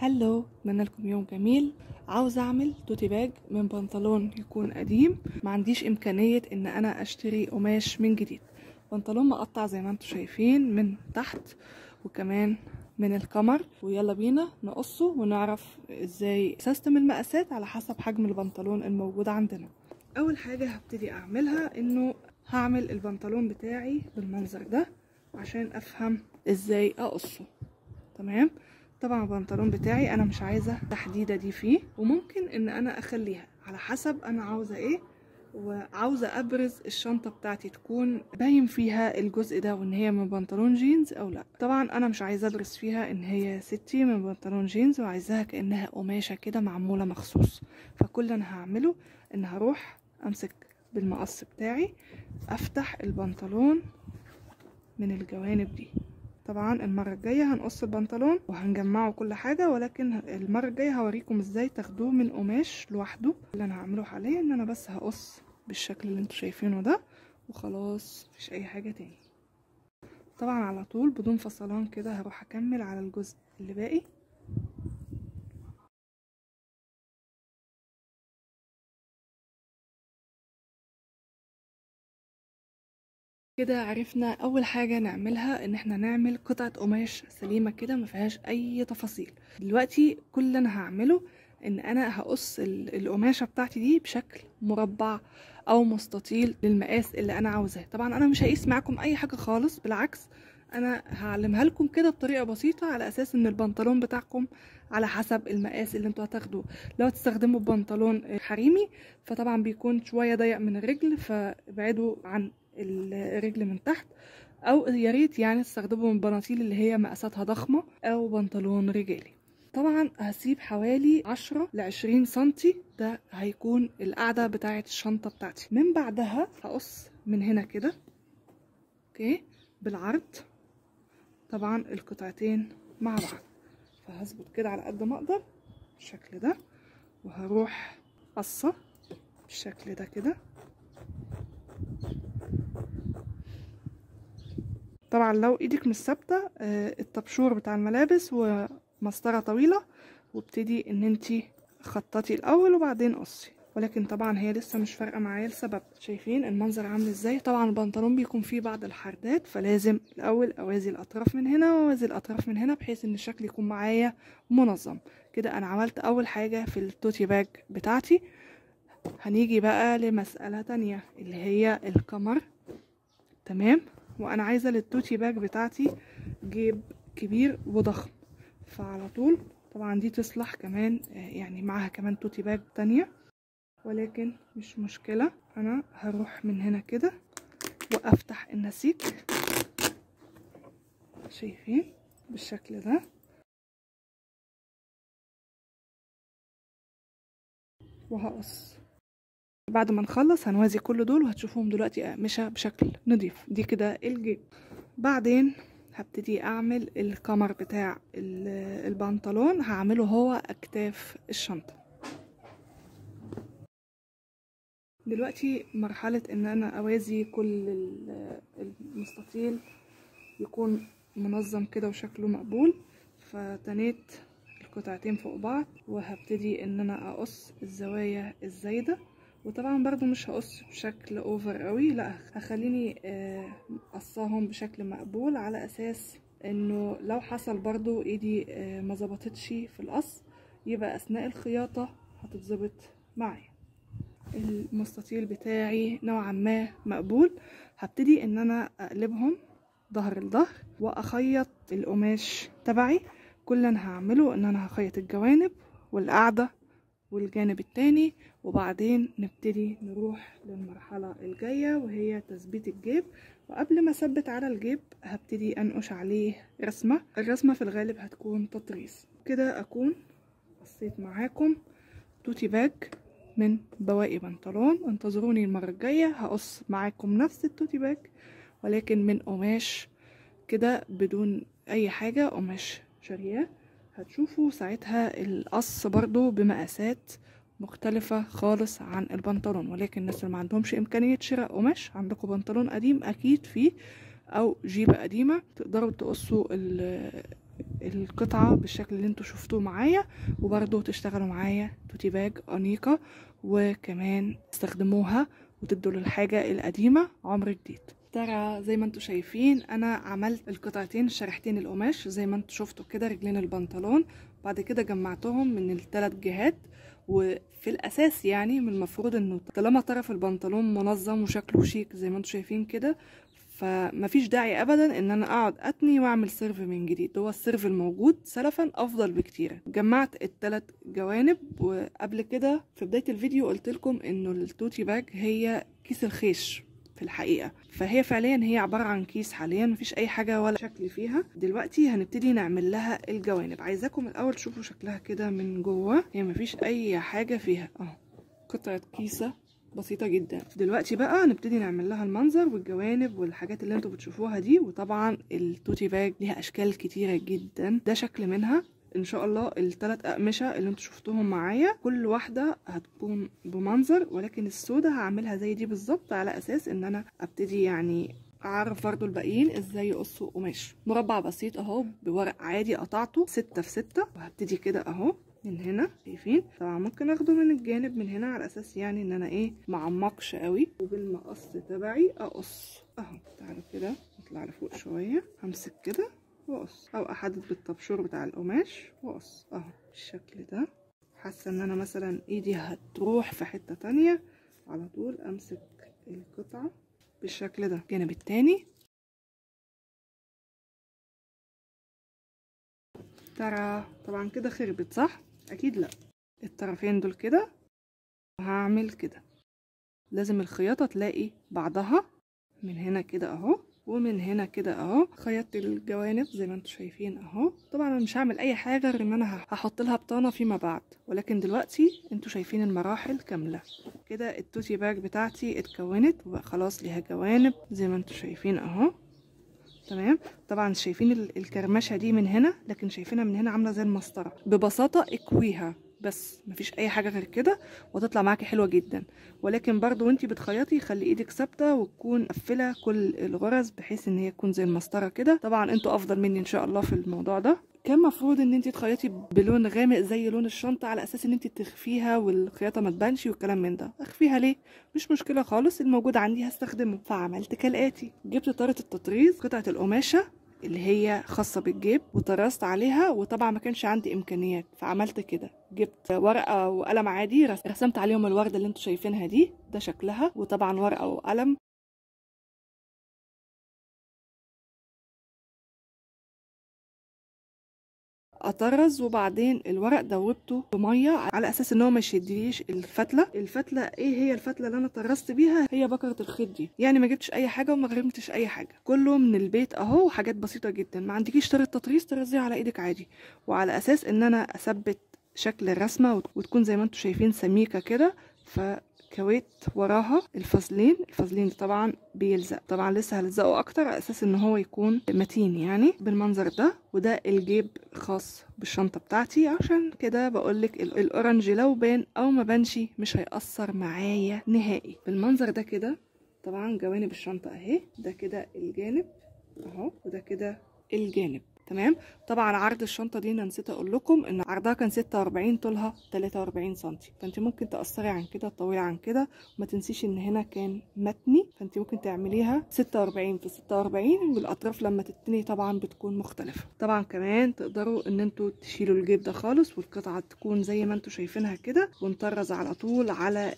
هلو اتمنى لكم يوم جميل عاوزه اعمل توتي باج من بنطلون يكون قديم ما عنديش امكانيه ان انا اشتري قماش من جديد بنطلون مقطع زي ما انتم شايفين من تحت وكمان من الكمر ويلا بينا نقصه ونعرف ازاي سيستم المقاسات على حسب حجم البنطلون الموجود عندنا اول حاجه هبتدي اعملها انه هعمل البنطلون بتاعي بالمنظر ده عشان افهم ازاي اقصه تمام طبعا البنطلون بتاعي انا مش عايزه التحديده دي فيه وممكن ان انا اخليها على حسب انا عاوزه ايه وعاوزه ابرز الشنطه بتاعتي تكون باين فيها الجزء ده وان هي من بنطلون جينز او لا طبعا انا مش عايزه ابرز فيها ان هي ستي من بنطلون جينز وعايزاها كانها قماشه كده معموله مخصوص فكل اللي انا هعمله ان هروح امسك بالمقص بتاعي افتح البنطلون من الجوانب دي طبعا المرة الجاية هنقص البنطلون وهنجمعه كل حاجة ولكن المرة الجاية هوريكم ازاي تاخدوه من قماش لوحده اللي انا هعمله حاليا ان انا بس هقص بالشكل اللي انتوا شايفينه ده وخلاص مفيش اي حاجة تاني طبعا على طول بدون فصلان كده هروح اكمل على الجزء اللي باقي كده عرفنا اول حاجه نعملها ان احنا نعمل قطعه قماش سليمه كده ما فيهاش اي تفاصيل دلوقتي كل اللي انا هعمله ان انا هقص القماشه بتاعتي دي بشكل مربع او مستطيل للمقاس اللي انا عاوزاه طبعا انا مش هقيس معاكم اي حاجه خالص بالعكس انا هعلمها لكم كده بطريقه بسيطه على اساس ان البنطلون بتاعكم على حسب المقاس اللي انتوا هتاخدوه لو تستخدموا بنطلون حريمي فطبعا بيكون شويه ضيق من الرجل فابعدوا عن الرجل من تحت او يا ريت يعني تستخدموا من بناطيل اللي هي مقاساتها ضخمه او بنطلون رجالي طبعا هسيب حوالي 10 ل 20 سنتي ده هيكون القاعده بتاعه الشنطه بتاعتي من بعدها هقص من هنا كده اوكي بالعرض طبعا القطعتين مع بعض فهظبط كده على قد ما اقدر بالشكل ده وهروح قصه بالشكل ده كده طبعا لو ايدك مش ثابته الطبشور بتاع الملابس ومسطره طويله وابتدي ان انتي خططي الاول وبعدين قصي ولكن طبعا هي لسه مش فارقه معايا لسبب شايفين المنظر عامل ازاي طبعا البنطلون بيكون فيه بعض الحردات فلازم الاول اوازي الاطراف من هنا واوازي الاطراف من هنا بحيث ان الشكل يكون معايا منظم كده انا عملت اول حاجه في التوتي باج بتاعتي هنيجي بقى لمساله تانية اللي هي الكمر تمام وانا عايزه للتوتي باج بتاعتي جيب كبير وضخم فعلى طول طبعا دي تصلح كمان يعني معاها كمان توتي باج تانية ولكن مش مشكلة انا هروح من هنا كده وافتح النسيج شايفين بالشكل ده وهقص بعد ما نخلص هنوازي كل دول وهتشوفوهم دلوقتي اقمشه بشكل نضيف دي كده الجيب بعدين هبتدي اعمل الكمر بتاع البنطلون هعمله هو اكتاف الشنطه دلوقتي مرحله ان انا اوازي كل المستطيل يكون منظم كده وشكله مقبول فتنيت القطعتين فوق بعض وهبتدي ان انا اقص الزوايا الزايده وطبعا برضو مش هقص بشكل اوفر قوي لا هخليني قصاهم بشكل مقبول على اساس انه لو حصل برضو ايدي ما ظبطتش في القص يبقى اثناء الخياطة هتتظبط معايا المستطيل بتاعي نوعا ما مقبول هبتدي ان انا اقلبهم ظهر لظهر واخيط القماش تبعي كل اللي انا هعمله ان انا هخيط الجوانب والقاعده والجانب التاني وبعدين نبتدي نروح للمرحلة الجاية وهي تثبيت الجيب وقبل ما اثبت على الجيب هبتدي انقش عليه رسمة الرسمة في الغالب هتكون تطريز كده اكون قصيت معاكم توتي باج من بواقي بنطلون انتظروني المرة الجاية هقص معاكم نفس التوتي باج ولكن من قماش كده بدون اي حاجة قماش شارياه هتشوفوا ساعتها القص برضو بمقاسات مختلفة خالص عن البنطلون ولكن الناس اللي ما عندهمش إمكانية شراء قماش عندكم بنطلون قديم أكيد فيه أو جيبة قديمة تقدروا تقصوا القطعة بالشكل اللي انتوا شفتوه معايا وبرضو تشتغلوا معايا توتي باج أنيقة وكمان تستخدموها وتدوا للحاجة القديمة عمر جديد ترى زي ما انتوا شايفين انا عملت القطعتين شريحتين القماش زي ما انتوا شفتوا كده رجلين البنطلون بعد كده جمعتهم من الثلاث جهات وفي الاساس يعني من المفروض انه طالما طرف البنطلون منظم وشكله شيك زي ما انتوا شايفين كده فمفيش داعي ابدا ان انا اقعد اتني واعمل سيرف من جديد هو السيرف الموجود سلفا افضل بكتير جمعت الثلاث جوانب وقبل كده في بدايه الفيديو قلت لكم انه التوتي باج هي كيس الخيش في الحقيقه فهي فعليا هي عباره عن كيس حاليا مفيش اي حاجه ولا شكل فيها دلوقتي هنبتدي نعمل لها الجوانب عايزاكم الاول تشوفوا شكلها كده من جوه هي مفيش اي حاجه فيها اهو قطعه كيسه بسيطة جدا دلوقتي بقى نبتدي نعمل لها المنظر والجوانب والحاجات اللي انتوا بتشوفوها دي وطبعا التوتي باج ليها اشكال كتيرة جدا ده شكل منها ان شاء الله الثلاث اقمشه اللي انتوا شفتوهم معايا كل واحده هتكون بمنظر ولكن السودة هعملها زي دي بالظبط على اساس ان انا ابتدي يعني اعرف برضو الباقيين ازاي يقصوا قماش مربع بسيط اهو بورق عادي قطعته ستة في ستة وهبتدي كده اهو من هنا شايفين طبعا ممكن اخده من الجانب من هنا على اساس يعني ان انا ايه معمقش قوي وبالمقص تبعي اقص اهو تعالوا كده نطلع لفوق شويه همسك كده واقص او احدد بالطبشور بتاع القماش واقص اهو بالشكل ده حاسه ان انا مثلا ايدي هتروح في حته تانية على طول امسك القطعه بالشكل ده الجانب التاني ترى طبعا كده خربت صح اكيد لا الطرفين دول كده هعمل كده لازم الخياطه تلاقي بعضها من هنا كده اهو ومن هنا كده اهو خيطت الجوانب زي ما انتم شايفين اهو طبعا انا مش هعمل اي حاجه غير ان انا هحط لها بطانه فيما بعد ولكن دلوقتي انتوا شايفين المراحل كامله كده التوتي باج بتاعتي اتكونت وبقى خلاص ليها جوانب زي ما انتم شايفين اهو تمام طبعا شايفين الكرمشه دي من هنا لكن شايفينها من هنا عامله زي المسطره ببساطه اكويها بس مفيش اي حاجه غير كده وتطلع معاكي حلوه جدا ولكن برضو وانتي بتخيطي خلي ايدك ثابته وتكون مقفله كل الغرز بحيث ان هي تكون زي المسطره كده طبعا انتوا افضل مني ان شاء الله في الموضوع ده كان مفروض ان انت تخيطي بلون غامق زي لون الشنطه على اساس ان انت تخفيها والخياطه ما تبانش والكلام من ده اخفيها ليه مش مشكله خالص الموجود عندي هستخدمه فعملت كالاتي جبت طاره التطريز قطعه القماشه اللي هي خاصه بالجيب وطرزت عليها وطبعا ما كانش عندي امكانيات فعملت كده جبت ورقه وقلم عادي رسمت عليهم الورده اللي انتوا شايفينها دي ده شكلها وطبعا ورقه وقلم اطرز وبعدين الورق دوبته بميه على اساس ان هو ما يشدليش الفتله الفتله ايه هي الفتله اللي انا طرزت بيها هي بكره الخيط دي يعني ما جبتش اي حاجه وما غرمتش اي حاجه كله من البيت اهو حاجات بسيطه جدا ما عندكيش طريقه تطريز ترزيها على ايدك عادي وعلى اساس ان انا اثبت شكل الرسمه وتكون زي ما انتم شايفين سميكه كده ف كويت وراها الفازلين الفازلين طبعا بيلزق طبعا لسه هلزقه اكتر على اساس ان هو يكون متين يعني بالمنظر ده وده الجيب خاص بالشنطه بتاعتي عشان كده بقولك الاورنج لو بان او ما بانش مش هيأثر معايا نهائي بالمنظر ده كده طبعا جوانب الشنطه اهي ده كده الجانب اهو وده كده الجانب تمام طبعا عرض الشنطه دي انا نسيت اقول لكم ان عرضها كان 46 طولها 43 سم فانت ممكن تقصري عن كده تطولي عن كده وما تنسيش ان هنا كان متني فانت ممكن تعمليها 46 في 46 والاطراف لما تتني طبعا بتكون مختلفه طبعا كمان تقدروا ان انتوا تشيلوا الجيب ده خالص والقطعه تكون زي ما انتوا شايفينها كده ونطرز على طول على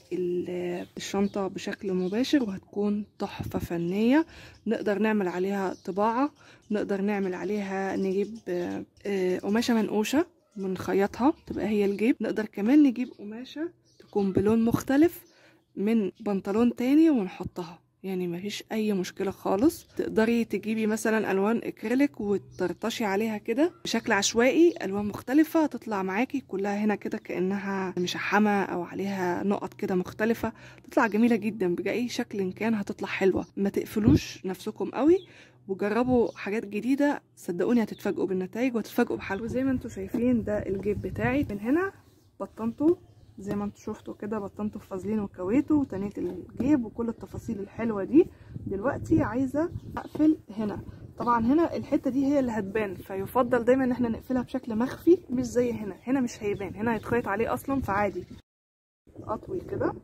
الشنطه بشكل مباشر وهتكون تحفه فنيه نقدر نعمل عليها طباعه نقدر نعمل عليها نجيب قماشه منقوشه ونخيطها تبقى هي الجيب نقدر كمان نجيب قماشه تكون بلون مختلف من بنطلون تاني ونحطها يعني مفيش اي مشكله خالص تقدري تجيبي مثلا الوان اكريليك وترطشي عليها كده بشكل عشوائي الوان مختلفه تطلع معاكي كلها هنا كده كانها مشحمه او عليها نقط كده مختلفه تطلع جميله جدا باي شكل كان هتطلع حلوه ما تقفلوش نفسكم قوي وجربوا حاجات جديدة صدقوني هتتفاجئوا بالنتائج وهتتفاجئوا بحلو زي ما انتوا شايفين ده الجيب بتاعي من هنا بطنته زي ما انتوا شفتوا كده بطنته في فازلين وكويته وتنيت الجيب وكل التفاصيل الحلوة دي دلوقتي عايزة اقفل هنا طبعا هنا الحته دي هي اللي هتبان فيفضل دايما ان احنا نقفلها بشكل مخفي مش زي هنا هنا مش هيبان هنا هيتخيط عليه اصلا فعادي اطوي كده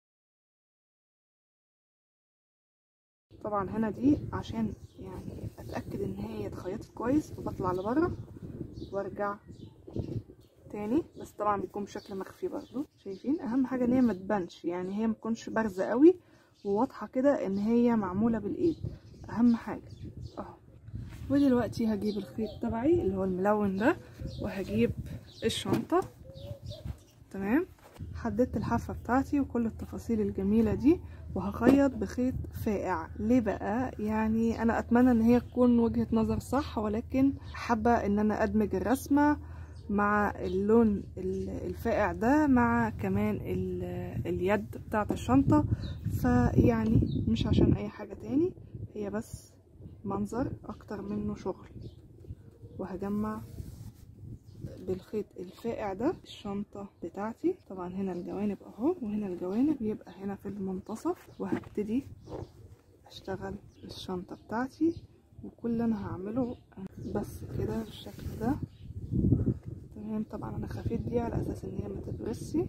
طبعا هنا دي عشان يعني اتاكد ان هي اتخيطت كويس فبطلع لبره وارجع تاني بس طبعا بيكون بشكل مخفي برضو شايفين اهم حاجه ان هي ما تبانش يعني هي ما تكونش بارزه قوي وواضحه كده ان هي معموله بالايد اهم حاجه اهو ودلوقتي هجيب الخيط تبعي اللي هو الملون ده وهجيب الشنطه تمام حددت الحافه بتاعتي وكل التفاصيل الجميله دي وهخيط بخيط فائع ليه بقى يعني انا اتمنى ان هي تكون وجهة نظر صح ولكن حابة ان انا ادمج الرسمة مع اللون الفائع ده مع كمان اليد بتاعت الشنطة فيعني مش عشان اي حاجة تاني هي بس منظر اكتر منه شغل وهجمع بالخيط الفائع ده الشنطة بتاعتي طبعا هنا الجوانب اهو وهنا الجوانب يبقى هنا في المنتصف وهبتدي اشتغل الشنطة بتاعتي وكل اللي انا هعمله بس كده بالشكل ده تمام طبعا انا خفيت دي على اساس ان هي ما تبرسي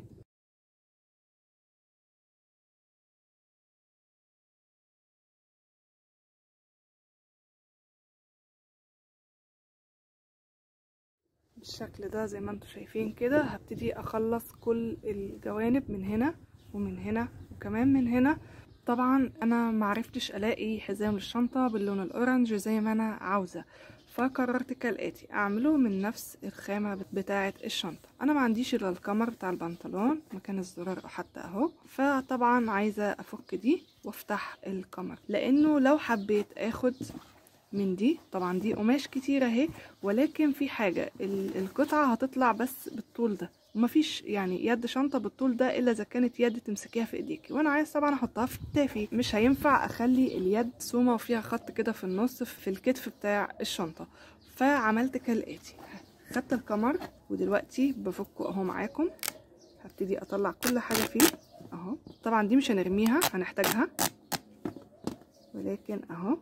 بالشكل ده زي ما انتم شايفين كده هبتدي اخلص كل الجوانب من هنا ومن هنا وكمان من هنا طبعا انا معرفتش الاقي حزام الشنطة باللون الاورنج زي ما انا عاوزة فقررت كالاتي اعمله من نفس الخامة بتاعة الشنطة انا ما عنديش الا الكمر بتاع البنطلون مكان الزرار حتى اهو فطبعا عايزة افك دي وافتح الكمر لانه لو حبيت اخد من دي طبعا دي قماش كتير اهي ولكن في حاجة القطعة هتطلع بس بالطول ده ومفيش يعني يد شنطة بالطول ده الا اذا كانت يد تمسكيها في ايديكي وانا عايز طبعا احطها في كتافي مش هينفع اخلي اليد سومة وفيها خط كده في النص في الكتف بتاع الشنطة فعملت كالاتي خدت الكمر ودلوقتي بفكه اهو معاكم هبتدي اطلع كل حاجة فيه اهو طبعا دي مش هنرميها هنحتاجها ولكن اهو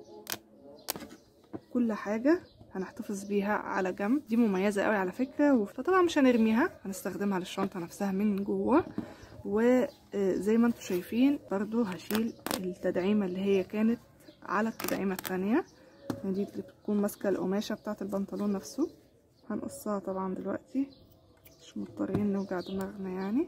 كل حاجة هنحتفظ بيها على جنب دي مميزة قوي على فكرة فطبعا مش هنرميها هنستخدمها للشنطة نفسها من جوه وزي ما انتم شايفين برضو هشيل التدعيمة اللي هي كانت على التدعيمة التانية دي اللي بتكون ماسكة القماشة بتاعة البنطلون نفسه هنقصها طبعا دلوقتي مش مضطرين نوجع دماغنا يعني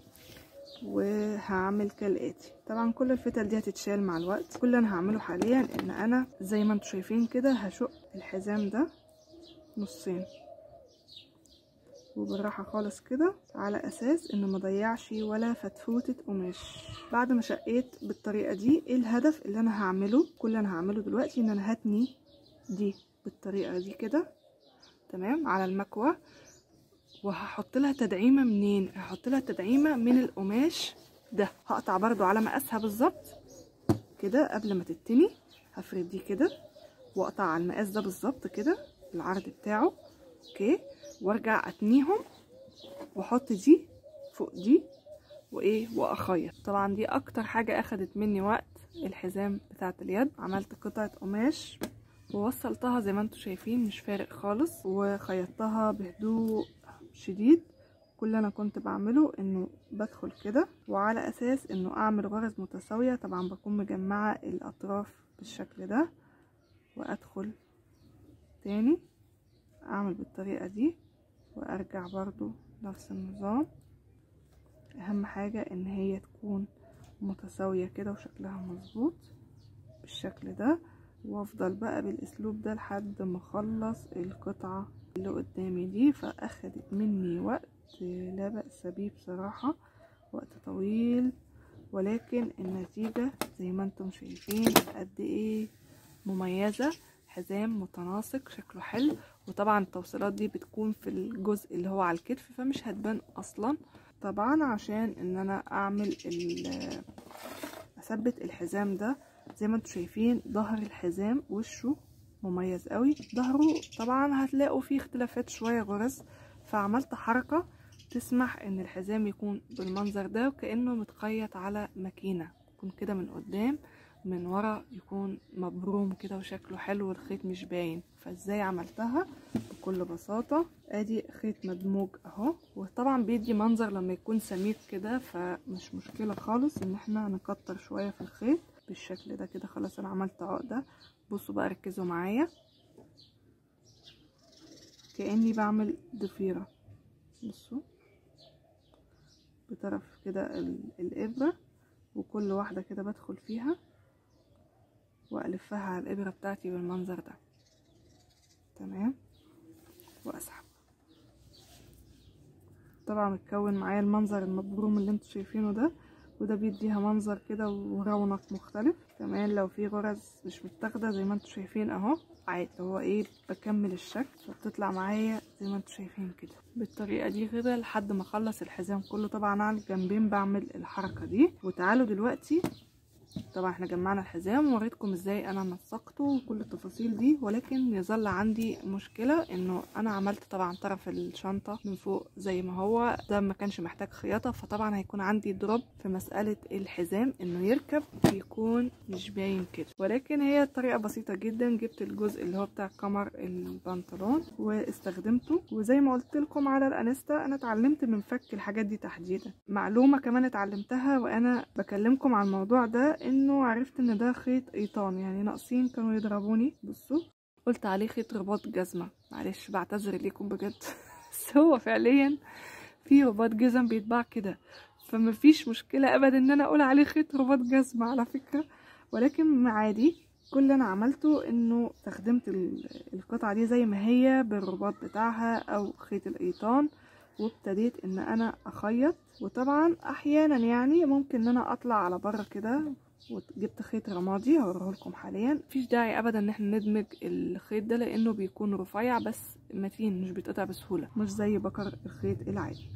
وهعمل كالاتي طبعا كل الفتل دي هتتشال مع الوقت كل اللي انا هعمله حاليا ان انا زي ما انتم شايفين كده هشق الحزام ده نصين وبالراحة خالص كده على اساس انه ما ضيعش ولا فتفوتة قماش بعد ما شقيت بالطريقة دي ايه الهدف اللي انا هعمله كل اللي انا هعمله دلوقتي ان انا هتني دي بالطريقة دي كده تمام على المكوى وهحط لها تدعيمه منين هحط لها تدعيمه من القماش ده هقطع برضو على مقاسها بالظبط كده قبل ما تتني هفرد دي كده واقطع على المقاس ده بالظبط كده العرض بتاعه اوكي وارجع اتنيهم واحط دي فوق دي وايه واخيط طبعا دي اكتر حاجه اخدت مني وقت الحزام بتاعه اليد عملت قطعه قماش ووصلتها زي ما انتم شايفين مش فارق خالص وخيطتها بهدوء شديد كل اللي انا كنت بعمله انه بدخل كده وعلى اساس انه اعمل غرز متساوية طبعا بكون مجمعة الاطراف بالشكل ده وادخل تاني اعمل بالطريقة دي وارجع برضو نفس النظام اهم حاجة ان هي تكون متساوية كده وشكلها مظبوط بالشكل ده وافضل بقى بالاسلوب ده لحد ما اخلص القطعة اللي قدامي دي فاخدت مني وقت لا بأس بيه بصراحة وقت طويل ولكن النتيجة زي ما انتم شايفين قد ايه مميزة حزام متناسق شكله حلو وطبعا التوصيلات دي بتكون في الجزء اللي هو على الكتف فمش هتبان اصلا طبعا عشان ان انا اعمل اثبت الحزام ده زي ما انتم شايفين ظهر الحزام وشه مميز قوي ظهره طبعا هتلاقوا فيه اختلافات شوية غرز فعملت حركة تسمح ان الحزام يكون بالمنظر ده وكأنه متخيط على ماكينة يكون كده من قدام من ورا يكون مبروم كده وشكله حلو والخيط مش باين فازاي عملتها بكل بساطة ادي خيط مدموج اهو وطبعا بيدي منظر لما يكون سميك كده فمش مشكلة خالص ان احنا نكتر شوية في الخيط بالشكل ده كده خلاص انا عملت عقدة بصوا بقى ركزوا معايا كأني بعمل ضفيرة بصوا بطرف كده الإبرة وكل واحدة كده بدخل فيها وألفها على الإبرة بتاعتي بالمنظر ده تمام وأسحب طبعا متكون معايا المنظر المبروم اللي انتوا شايفينه ده وده بيديها منظر كده ورونق مختلف كمان لو في غرز مش متاخده زي ما انتوا شايفين اهو عادي هو ايه بكمل الشكل وبتطلع معايا زي ما انتوا شايفين كده بالطريقه دي كده لحد ما اخلص الحزام كله طبعا على الجنبين بعمل الحركه دي وتعالوا دلوقتي طبعا احنا جمعنا الحزام ووريتكم ازاي انا نسقته وكل التفاصيل دي ولكن يظل عندي مشكله انه انا عملت طبعا طرف الشنطه من فوق زي ما هو ده ما كانش محتاج خياطه فطبعا هيكون عندي دروب في مساله الحزام انه يركب يكون مش باين كده ولكن هي طريقه بسيطه جدا جبت الجزء اللي هو بتاع كمر البنطلون واستخدمته وزي ما قلت لكم على الانستا انا اتعلمت من فك الحاجات دي تحديدا معلومه كمان اتعلمتها وانا بكلمكم عن الموضوع ده انه عرفت ان ده خيط ايطان يعني ناقصين كانوا يضربوني بصوا قلت عليه خيط رباط جزمه معلش بعتذر ليكم بجد بس هو فعليا في رباط جزم بيتباع كده فمفيش مشكله ابدا ان انا اقول عليه خيط رباط جزمه على فكره ولكن عادي كل اللي انا عملته انه استخدمت القطعه دي زي ما هي بالرباط بتاعها او خيط الايطان وابتديت ان انا اخيط وطبعا احيانا يعني ممكن ان انا اطلع على بره كده وجبت خيط رمادي هوريه لكم حاليا مفيش داعي ابدا ان احنا ندمج الخيط ده لانه بيكون رفيع بس متين مش بيتقطع بسهوله مش زي بكر الخيط العادي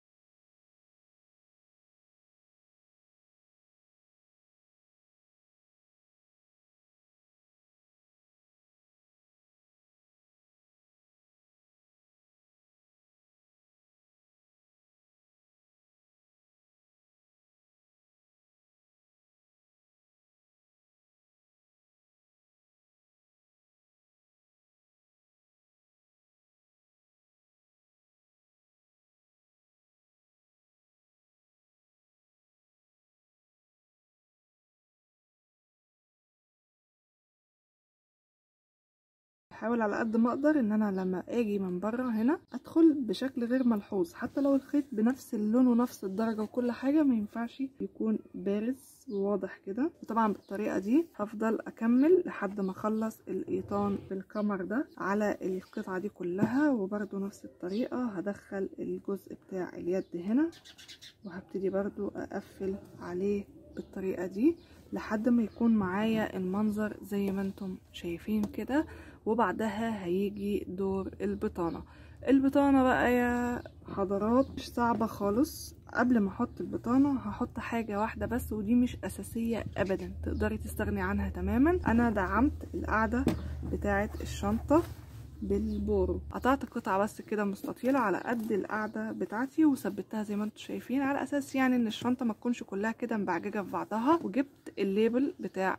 بحاول على قد ما اقدر ان انا لما اجي من بره هنا ادخل بشكل غير ملحوظ حتى لو الخيط بنفس اللون ونفس الدرجه وكل حاجه ما ينفعش يكون بارز وواضح كده وطبعا بالطريقه دي هفضل اكمل لحد ما اخلص الايطان بالكمر ده على القطعه دي كلها وبرده نفس الطريقه هدخل الجزء بتاع اليد هنا وهبتدي برده اقفل عليه بالطريقه دي لحد ما يكون معايا المنظر زي ما انتم شايفين كده وبعدها هيجي دور البطانة البطانة بقى يا حضرات مش صعبة خالص قبل ما احط البطانة هحط حاجة واحدة بس ودي مش اساسية ابدا تقدري تستغني عنها تماما انا دعمت القاعدة بتاعة الشنطة بالبورو قطعت قطعة بس كده مستطيلة على قد القاعدة بتاعتي وثبتها زي ما انتم شايفين على اساس يعني ان الشنطة ما تكونش كلها كده مبعججة في بعضها وجبت الليبل بتاع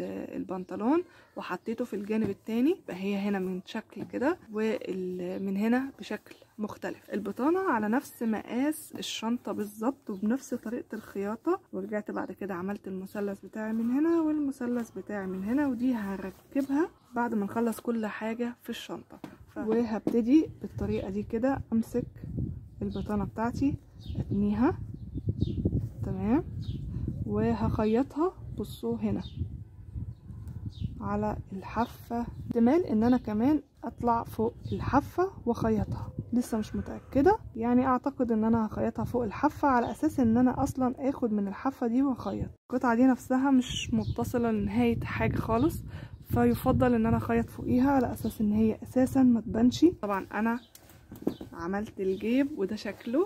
البنطلون وحطيته في الجانب التاني فهي هنا من شكل كده ومن هنا بشكل مختلف البطانة على نفس مقاس الشنطة بالظبط وبنفس طريقة الخياطة ورجعت بعد كده عملت المثلث بتاعي من هنا والمثلث بتاعي من هنا ودي هركبها بعد ما نخلص كل حاجة في الشنطة ف... وهبتدي بالطريقة دي كده امسك البطانة بتاعتي اتنيها تمام وهخيطها بصوا هنا على الحافة احتمال ان انا كمان اطلع فوق الحافة واخيطها لسه مش متأكدة يعني اعتقد ان انا هخيطها فوق الحافة على اساس ان انا اصلا اخد من الحافة دي واخيط القطعة دي نفسها مش متصلة لنهاية حاجة خالص فيفضل ان انا اخيط فوقيها على اساس ان هي اساسا ما تبانش طبعا انا عملت الجيب وده شكله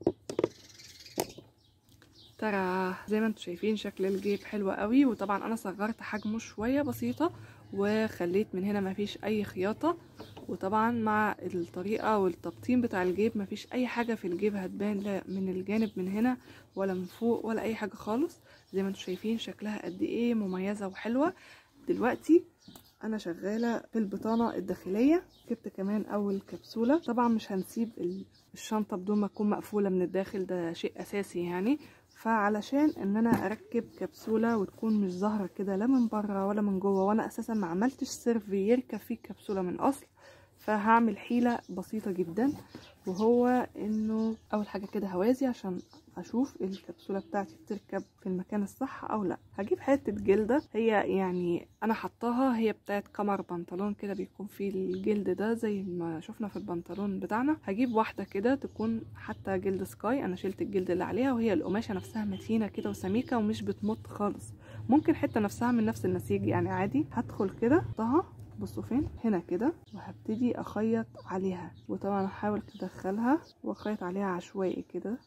ترى زي ما انتم شايفين شكل الجيب حلو قوي وطبعا انا صغرت حجمه شويه بسيطه وخليت من هنا مفيش اي خياطه وطبعا مع الطريقة والتبطين بتاع الجيب مفيش اي حاجة في الجيب هتبان لا من الجانب من هنا ولا من فوق ولا اي حاجة خالص زي ما انتم شايفين شكلها قد ايه مميزة وحلوة دلوقتي انا شغالة في البطانة الداخلية جبت كمان اول كبسولة طبعا مش هنسيب الشنطة بدون ما تكون مقفولة من الداخل ده شيء اساسي يعني فعلشان ان انا اركب كبسولة وتكون مش ظاهرة كده لا من بره ولا من جوه وانا اساسا ما عملتش سيرف يركب فيه الكبسولة من اصل فهعمل حيلة بسيطة جدا وهو انه اول حاجة كده هوازي عشان اشوف الكبسولة بتاعتي بتركب في المكان الصح او لا هجيب حتة جلدة هي يعني انا حطاها هي بتاعت كمر بنطلون كده بيكون فيه الجلد ده زي ما شفنا في البنطلون بتاعنا هجيب واحدة كده تكون حتى جلد سكاي انا شلت الجلد اللي عليها وهي القماشة نفسها متينة كده وسميكة ومش بتمط خالص ممكن حتة نفسها من نفس النسيج يعني عادي هدخل كده احطها بصوا فين هنا كده وهبتدي اخيط عليها وطبعا احاول ادخلها واخيط عليها عشوائي كده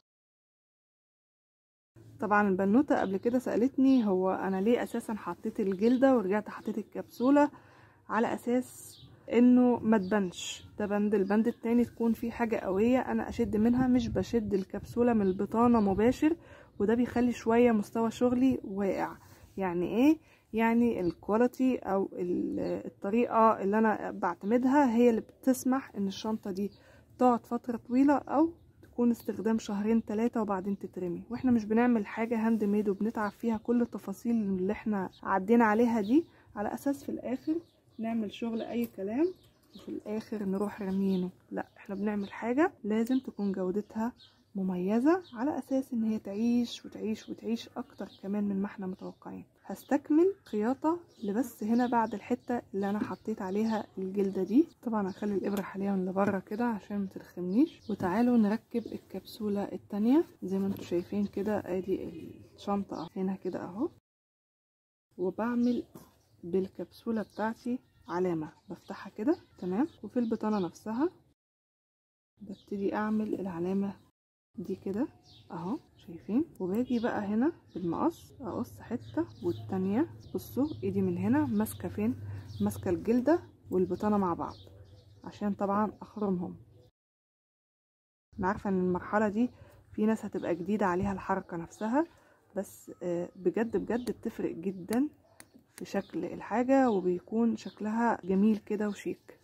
طبعا البنوته قبل كده سالتني هو انا ليه اساسا حطيت الجلده ورجعت حطيت الكبسوله على اساس انه ما تبانش ده بند البند التاني تكون فيه حاجه قويه انا اشد منها مش بشد الكبسوله من البطانه مباشر وده بيخلي شويه مستوى شغلي واقع يعني ايه يعني الكواليتي او الطريقه اللي انا بعتمدها هي اللي بتسمح ان الشنطه دي تقعد فتره طويله او تكون استخدام شهرين ثلاثة وبعدين تترمي واحنا مش بنعمل حاجة هاند ميد وبنتعب فيها كل التفاصيل اللي احنا عدينا عليها دي على اساس في الاخر نعمل شغل اي كلام وفي الاخر نروح رمينه لا احنا بنعمل حاجة لازم تكون جودتها مميزة على اساس ان هي تعيش وتعيش وتعيش اكتر كمان من ما احنا متوقعين هستكمل خياطة لبس هنا بعد الحتة اللي انا حطيت عليها الجلدة دي طبعا هخلي الابرة حاليا لبره كده عشان ما ترخمنيش وتعالوا نركب الكبسولة التانية زي ما انتم شايفين كده ادي الشنطة هنا كده اهو وبعمل بالكبسولة بتاعتي علامة بفتحها كده تمام وفي البطانة نفسها ببتدي اعمل العلامة دي كده اهو شايفين وباجي بقى هنا بالمقص اقص حته والتانية بصوا ايدي من هنا ماسكه فين ماسكه الجلده والبطانه مع بعض عشان طبعا اخرمهم انا عارفه ان المرحله دي في ناس هتبقى جديده عليها الحركه نفسها بس بجد بجد بتفرق جدا في شكل الحاجه وبيكون شكلها جميل كده وشيك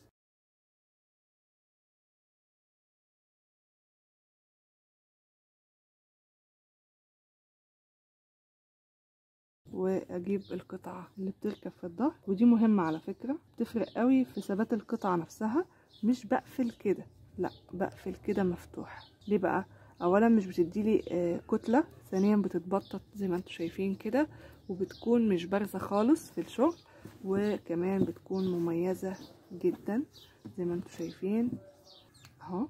واجيب القطعه اللي بتركب في الظهر ودي مهمه على فكره بتفرق قوي في ثبات القطعه نفسها مش بقفل كده لا بقفل كده مفتوح ليه بقى اولا مش بتديلي آه كتله ثانيا بتتبطط زي ما انتم شايفين كده وبتكون مش بارزه خالص في الشغل وكمان بتكون مميزه جدا زي ما انتم شايفين اهو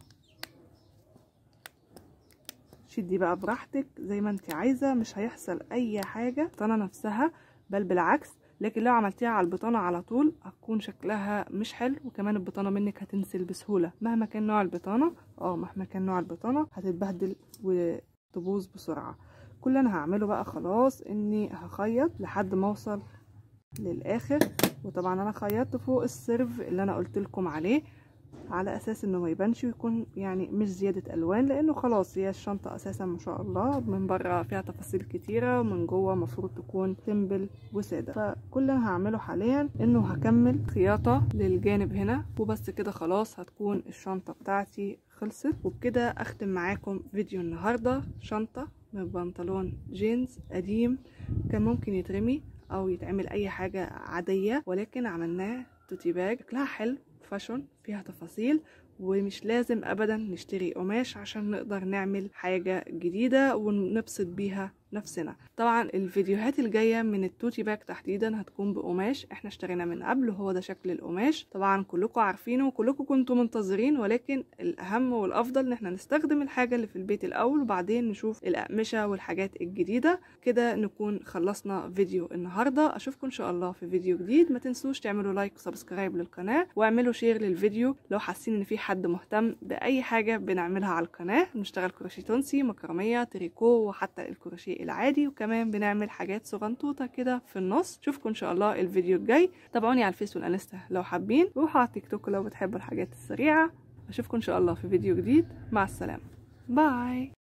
شدي بقى براحتك زي ما انت عايزه مش هيحصل اي حاجه البطانه نفسها بل بالعكس لكن لو عملتيها على البطانه على طول هتكون شكلها مش حلو وكمان البطانه منك هتنسل بسهوله مهما كان نوع البطانه اه مهما كان نوع البطانه هتتبهدل وتبوظ بسرعه كل اللي انا هعمله بقى خلاص اني هخيط لحد ما اوصل للاخر وطبعا انا خيطت فوق السيرف اللي انا قلت لكم عليه على اساس انه ما يبانش ويكون يعني مش زياده الوان لانه خلاص هي الشنطه اساسا ما شاء الله من بره فيها تفاصيل كتيره ومن جوه المفروض تكون سيمبل وساده فكل اللي انا هعمله حاليا انه هكمل خياطه للجانب هنا وبس كده خلاص هتكون الشنطه بتاعتي خلصت وبكده اختم معاكم فيديو النهارده شنطه من بنطلون جينز قديم كان ممكن يترمي او يتعمل اي حاجه عاديه ولكن عملناه توتي باج شكلها حلو فاشون فيها تفاصيل ومش لازم ابدا نشتري قماش عشان نقدر نعمل حاجة جديدة ونبسط بيها نفسنا طبعا الفيديوهات الجاية من التوتي باك تحديدا هتكون بقماش احنا اشترينا من قبل وهو ده شكل القماش طبعا كلكم عارفينه وكلكم كنتوا منتظرين ولكن الاهم والافضل ان احنا نستخدم الحاجة اللي في البيت الاول وبعدين نشوف الاقمشة والحاجات الجديدة كده نكون خلصنا فيديو النهاردة اشوفكم ان شاء الله في فيديو جديد ما تنسوش تعملوا لايك وسبسكرايب للقناة واعملوا شير للفيديو لو حاسين ان في حد مهتم باي حاجة بنعملها على القناة بنشتغل كروشيه تونسي مكرمية تريكو وحتى الكروشيه التاني العادي وكمان بنعمل حاجات صغنطوطة كده في النص اشوفكم ان شاء الله الفيديو الجاي تابعوني على الفيس والانستا لو حابين روحوا على التيك توك لو بتحبوا الحاجات السريعة اشوفكم ان شاء الله في فيديو جديد مع السلامة باي